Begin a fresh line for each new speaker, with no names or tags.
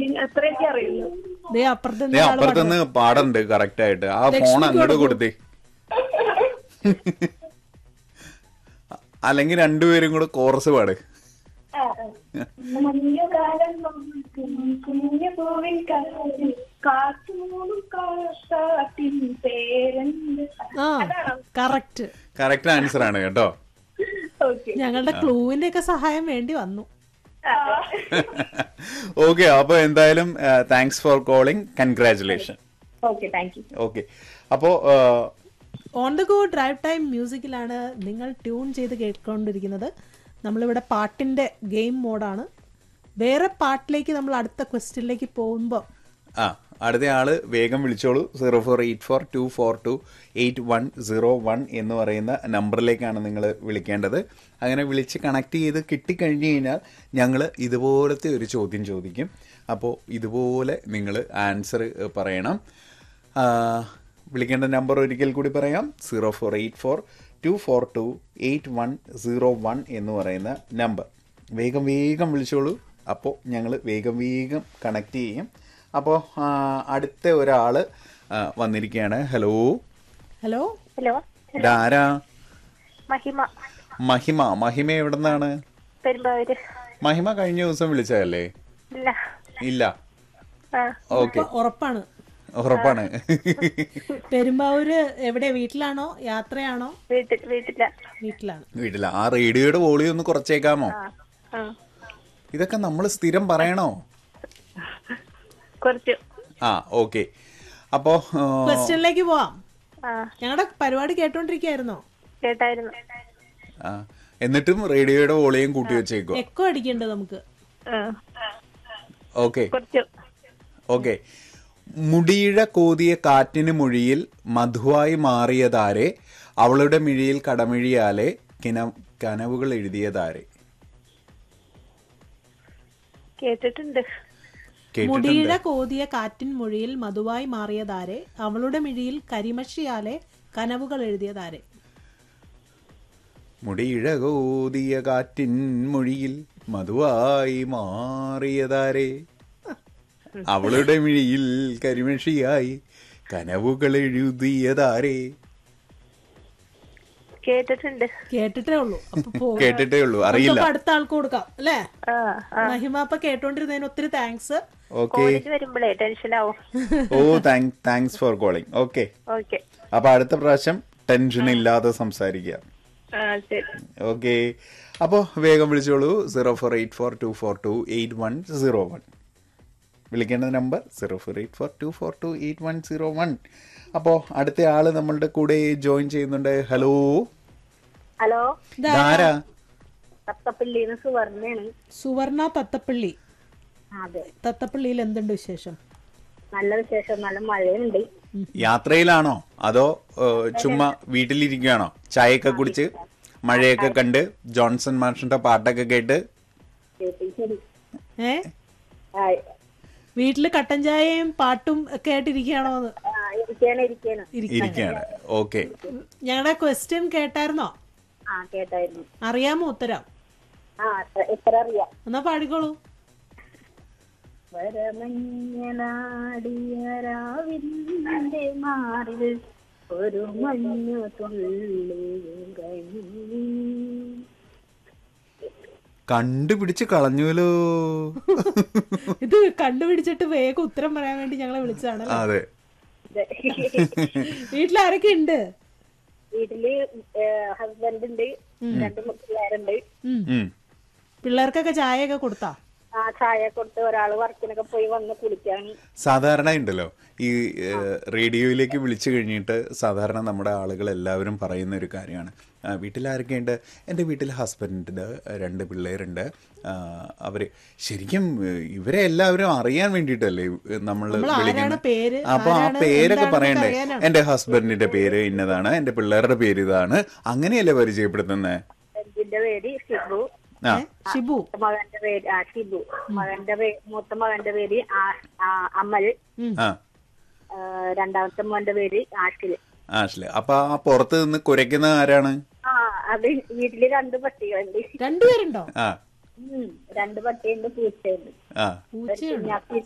അത്രയൊക്കെ അറിയുള്ളൂ
ദേ അപ്പുറത്ത്
ദേ
നിന്ന് ആള്
അപ്പുറത്തുനിന്ന് പാടുണ്ട് കറക്റ്റ് ആയിട്ട് ആ ഫോൺ
ലക്ഷ്മിക്ക്
അങ്ങോട്ട്
കൊടുക്കൂ.
കൊടുത്തേ അല്ലെങ്കിൽ രണ്ടുപേരും കൂടെ കോറസ് പാട്
മഞ്ഞുകാലം കുഞ്ഞു പൂവിൻ കാലിൽ കാറ്റുമൂടും കാട്ടിൻ പേരെന്ത്
ആ കറക്റ്റ്
കറക്റ്റ് ആൻസർ ആണ് കേട്ടോ
ഓക്കെ
ഞങ്ങളുടെ ക്ലൂവിന്റെ ഒക്കെ സഹായം വേണ്ടി വന്നു
ഓക്കെ അപ്പൊ എന്തായാലും thanks for calling congratulation
okay thank you
okay അപ്പോ ആ,
on the go drive time മ്യൂസിക്കിലാണ് നിങ്ങൾ ട്യൂൺ ചെയ്ത് കേട്ടുകൊണ്ടിരിക്കുന്നത് നമ്മളിവിടെ പാട്ടിന്റെ ഗെയിം മോഡാണ് വേറെ പാട്ടിലേക്ക് നമ്മൾ അടുത്ത ക്വസ്റ്റ്യനിലേക്ക് പോകുമ്പോൾ
ആ അടുത്ത ആള് വേഗം വിളിച്ചോളൂ zero four eight four two four two eight one zero one എന്ന് പറയുന്ന നമ്പറിലേക്കാണ് നിങ്ങൾ വിളിക്കേണ്ടത് അങ്ങനെ വിളിച്ച് കണക്ട് ചെയ്ത് കിട്ടിക്കഴിഞ്ഞ് കഴിഞ്ഞാൽ ഞങ്ങൾ ഇതുപോലത്തെ ഒരു ചോദ്യം ചോദിക്കും അപ്പോൾ ഇതുപോലെ നിങ്ങൾ ആൻസർ പറയണം ആ, വിളിക്കേണ്ട നമ്പർ ഒരിക്കൽ കൂടി പറയാം zero four eight four two four two eight one zero one എന്ന് പറയുന്ന നമ്പർ വേഗം വേഗം വിളിച്ചോളൂ അപ്പോൾ ഞങ്ങൾ വേഗം വേഗം കണക്ട് ചെയ്യും അപ്പോൾ അടുത്ത ഒരാൾ വന്നിരിക്കുകയാണ് ഹലോ
ഹലോ
ഹലോ
ഇതാരാ
മഹിമ
മഹിമ മഹിമ എവിടെ നിന്നാണ്
പെരുമ്പാവൂര്
മഹിമ കഴിഞ്ഞ ദിവസം വിളിച്ചതല്ലേ
ഇല്ല
ഇല്ല
ആ
ഓക്കെ
ഉറപ്പാണ്
ഉറപ്പാണ്
പെരുമ്പാവൂര് എവിടെ വീട്ടിലാണോ യാത്രയാണോ
വീട്ടിൽ വീട്ടില
വീട്ടിലാണ്
വീട്ടില ആ റേഡിയോയുടെ വോളിയം ഒന്ന് കുറച്ചേക്കാമോ
ആ ആ
ഇതൊക്കെ നമ്മൾ സ്ഥിരം പറയണോ
കുറച്ച്
ആ ഓക്കെ അപ്പോ ആ,
ക്വസ്റ്റ്യനിലേക്ക് പോവാം
ആ
ഞങ്ങളുടെ പരിപാടി കേട്ടോണ്ടിരിക്കായിരുന്നോ
കേട്ടായിരുന്നു
ആ, എന്നിട്ടും റേഡിയോയുടെ വോളിയം കൂട്ടി വെച്ചേക്കോ
എക്കോ അടിക്കണ്ടേ നമുക്ക്
ആ
ഓക്കെ
കുറച്ച്
ഓക്കെ മുടിയിഴ കോതിയ കാറ്റിന് മൊഴിയിൽ മധുവായി മാറിയതാരെ അവളുടെ മിഴിയിൽ കടമിഴിയാലെ കിന കനവുകൾ എഴുതിയതാരെ
കേട്ടിട്ടുണ്ട്
കേട്ടിട്ടുണ്ട്
മുടിയിഴ കോതിയ കാറ്റിൻ മൊഴിയിൽ മധുവായി മാറിയതാരെ അവളുടെ മിഴിയിൽ കരിമഷിയാലെ കനവുകൾ എഴുതിയതാരെ
മുടിയിഴ കോതിയ കാറ്റിൻ മൊഴിയിൽ മധുവായി മാറിയതാരെ അവളുടെ മിഴിയിൽ കരിമഷിയായി കനവുകൾ എഴുതിയതാരെ
കേട്ടിട്ടുണ്ട്
കേട്ടിട്ടേ ഉള്ളൂ അപ്പൊ പോ-
കേട്ടിട്ടേ ഉള്ളൂ അറിയില്ല
നമുക്കപ്പൊ അടുത്ത ആൾക്ക് കൊടുക്കാം അല്ലേ
ആ ആ
മഹിമ അപ്പൊ കേട്ടോണ്ടിരുന്നതിന് ഒത്തിരി താങ്ക്സ്
ഓക്കെ
കോളേജ് വരുമ്പോഴേ ടെൻഷൻ ആവും
oh thank thanks for calling okay
okay
അപ്പൊ അടുത്ത പ്രാവശ്യം ടെൻഷൻ ഇല്ലാതെ സംസാരിക്കാം
ആ ശരി
ഓക്കെ അപ്പോൾ വേഗം വിളിച്ചോളൂ zero four eight four two four two eight one zero one വിളിക്കേണ്ട നമ്പർ zero four eight four two four two eight one zero one അപ്പോൾ അടുത്ത ആള് നമ്മളുടെ കൂടെ ജോയിൻ ചെയ്യുന്നുണ്ട് ഹലോ
ഹലോ
ഇതാരാ
തത്തപ്പള്ളിന്ന് സുവർണയാണ്
സുവർണ തത്തപ്പള്ളി
അതെ
തത്തപ്പള്ളിയിൽ എന്തുണ്ട് വിശേഷം
നല്ല വിശേഷം നല്ല മഴയുണ്ട്
യാത്രയിലാണോ അതോ ഏഹ്, ചുമ്മാ വീട്ടിലിരിക്കുകയാണോ ചായയൊക്കെ കുടിച്ച് മഴയൊക്കെ കണ്ട് ജോൺസൺ മാഷിന്റെ പാട്ടൊക്കെ കേട്ട്
ശരി ശരി
ഏ
ആ,
വീട്ടില് കട്ടൻ ചായയും പാട്ടും ഒക്കെ ആയിട്ടിരിക്കുകയാണോ എന്ന്
ആ, ഇരിക്കാണ് ഇരിക്കാണ്
ഇരിക്കുകയാണ് ഓക്കെ
ഞങ്ങളുടെ ക്വസ്റ്റ്യൻ കേട്ടായിരുന്നോ
ആ കേട്ടായിരുന്നു
അറിയാമോ ഉത്തരം
ആ എത്ര- എത്ര അറിയാം
എന്നാ പാടിക്കോളൂ
വരമഞ്ഞനാടിയ രാവിന്റെ മാറിൽ ഒരു മഞ്ഞു തുള്ളി കഴിഞ്ഞു
കണ്ടുപിടിച്ച് കളഞ്ഞുവല്ലോ
ഇത് കണ്ടുപിടിച്ചിട്ട് വേഗം ഉത്തരം പറയാൻ വേണ്ടി ഞങ്ങളെ വിളിച്ചതാണ്
അതെ
വീട്ടിൽ ആരൊക്കെ ഉണ്ട്
വീട്ടില് ഹസ്ബൻഡ് ഉണ്ട് രണ്ട് പിള്ളേരുണ്ട്
ഉം.
ഉം.
പിള്ളേർക്കൊക്കെ ചായയൊക്കെ കൊടുത്താ
ആ ചായ കൊടുത്ത് ഒരാള് വർക്കിനൊക്കെ പോയി വന്ന് കുളിക്കാണ്
സാധാരണ ഉണ്ടല്ലോ ഈ ഏഹ്, റേഡിയോയിലേക്ക് വിളിച്ചു കഴിഞ്ഞിട്ട് സാധാരണ നമ്മുടെ ആളുകൾ എല്ലാവരും പറയുന്ന ഒരു കാര്യമാണ് ആ, വീട്ടിൽ ആരൊക്കെയുണ്ട് എൻ്റെ വീട്ടിൽ ഹസ്ബൻഡ് രണ്ട് പിള്ളേരുണ്ട് ആ, അവര് ശരിക്കും ഏഹ്, ഇവരെ എല്ലാവരും അറിയാൻ വേണ്ടിയിട്ടല്ലേ നമ്മൾ
നമ്മൾ ആരാണ്
വിളിക്കുന്നത്
പേര്,
അപ്പൊ ആ
ആരാണ്,
പേരൊക്കെ
എന്താണെന്നൊക്കെ
പറയണ്ടേ
അറിയാനാണ്.
എൻ്റെ ഹസ്ബൻഡിന്റെ പേര് ഇന്നതാണ് എൻ്റെ പിള്ളേരുടെ പേര് ഇതാണ് അങ്ങനെയല്ലേ പരിചയപ്പെടുത്തുന്നത്
എന്റെ പേര് ഷിബു
ആ
ഷിബു
മകന്റെ പേര് ആ ഷിബു മകന്റെ പേര് മൂത്ത മകന്റെ പേര് ആ- ആ, അമൽ
ആ
ആ, രണ്ടാമത്തെ മോന്റെ പേര് ആഷിൽ
ആഷ്ലെ അപ്പൊ ആ പുറത്ത് നിന്ന് കുരയ്ക്കുന്ന ആരാണ്
ആ അത് വീട്ടില് രണ്ട് പട്ടികളുണ്ട്
രണ്ടുപേരുണ്ടോ
ആ
ഉം, രണ്ട് പട്ടിയുണ്ട് പൂച്ചയുണ്ട്
ആ
പൂച്ചയുണ്ട്
കുഞ്ഞാപ്പി